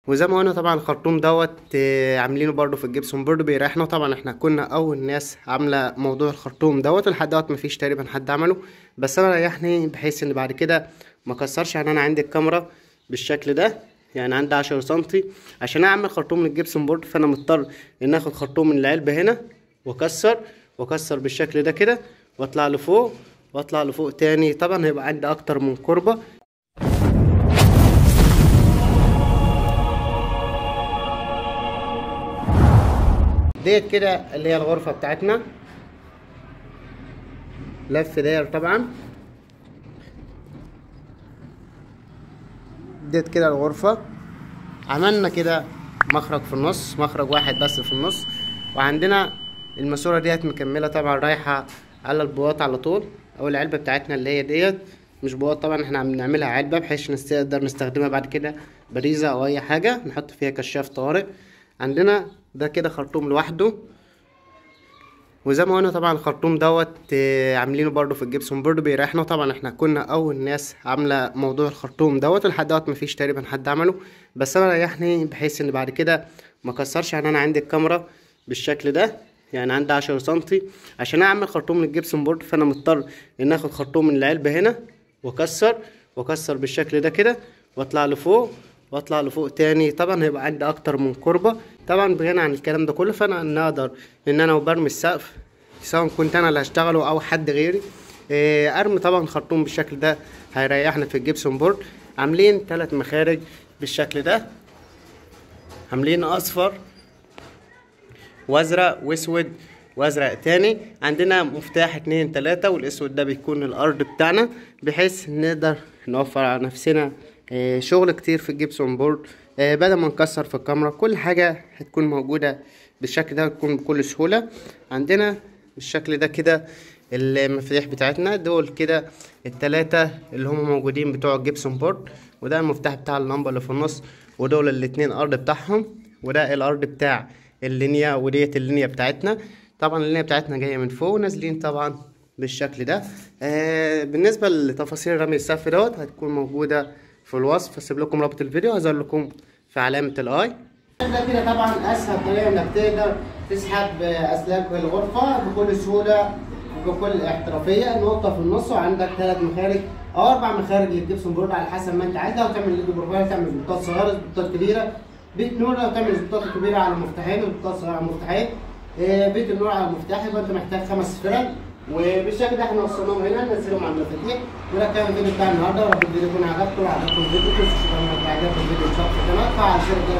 وزي ما قلنا طبعا الخرطوم دوت آه، عاملينه برضو في الجبسون بورد بيريحنا طبعا احنا كنا اول ناس عامله موضوع الخرطوم دوت لحد دوت مفيش تقريبا حد عمله بس انا ريحني بحيث ان بعد كده ما كسرش يعني انا عندي الكاميرا بالشكل ده يعني عندي عشرة سنتي عشان اعمل خرطوم للجبسون بورد فانا مضطر ان اخد خرطوم من العلبه هنا واكسر واكسر بالشكل ده كده واطلع لفوق واطلع لفوق تاني طبعا هيبقى عندي اكتر من كربه ديت كده اللي هي الغرفة بتاعتنا لف داير طبعا ديت كده الغرفة عملنا كده مخرج في النص مخرج واحد بس في النص وعندنا الماسورة ديت مكملة طبعا رايحة على البواط على طول او العلبة بتاعتنا اللي هي ديت مش بواط طبعا احنا عم نعملها علبة بحيث نست- نقدر نستخدمها بعد كده باريزة او اي حاجة نحط فيها كشاف طوارئ عندنا ده كده خرطوم لوحده وزي ما قلنا طبعا الخرطوم دوت آه، عاملينه برضو في الجبسون بورد بيريحنا طبعا احنا كنا اول ناس عامله موضوع الخرطوم دوت لحد دوت مفيش تقريبا حد عمله بس انا ريحني بحيث ان بعد كده ما كسرش يعني انا عندي الكاميرا بالشكل ده يعني عندي عشرة سنتي عشان اعمل خرطوم للجبسون بورد فانا مضطر ان اخد خرطوم من العلبه هنا واكسر واكسر بالشكل ده كده واطلع لفوق واطلع لفوق تاني طبعا هيبقى عندي اكتر من كربة طبعا بغنى عن الكلام ده كله فانا ان اقدر ان انا وبرمي السقف سواء كنت انا اللي هشتغله او حد غيري إيه، ارمي طبعا خرطوم بالشكل ده هيريحنا في الجبسون بورد عاملين ثلاث مخارج بالشكل ده عاملين اصفر وازرق واسود وازرق تاني عندنا مفتاح اتنين تلاتة والاسود ده بيكون الارض بتاعنا بحيث نقدر نوفر على نفسنا آه، شغل كتير في الجبسون بورد آه، بدل ما نكسر في الكاميرا كل حاجة هتكون موجودة بالشكل ده هتكون بكل سهولة عندنا بالشكل ده كده المفاتيح بتاعتنا دول كده التلاتة اللي هم موجودين بتوع الجبسون بورد وده المفتاح بتاع اللمبة اللي في النص ودول الاتنين ارض بتاعهم وده الارض بتاع اللينيا وديت اللينيا بتاعتنا طبعا اللينيا بتاعتنا جايه من فوق ونازلين طبعا بالشكل ده آه بالنسبه لتفاصيل رمي السقف دوت هتكون موجوده في الوصف هسيب لكم رابط الفيديو هظهر لكم في علامه الاي ده كده طبعا اسهل طريقه انك تقدر تسحب اسلاك الغرفه بكل سهوله وبكل احترافيه نقطه في النص وعندك ثلاث مخارج او اربع مخارج للجبسون بورد على حسب ما انت عايز لو تعمل ليد بروفايل تعمل زبطات صغيره زبطات كبيره بيت نور لو تعمل زبطات كبيره على مفتاحين وزبطات صغيره على مفتاحين آه، بيت النور على مفتاح يبقى انت محتاج خمس فرق وبالشكل ده احنا وصلناهم هنا ننزلهم على المفاتيح وده كان الفيديو بتاع النهارده ورب الفيديو يكون عجبكم وعجبكم الفيديو ما تنسوش تعملوا اعجاب بالفيديو واشتراك في القناه فعل شير الجرس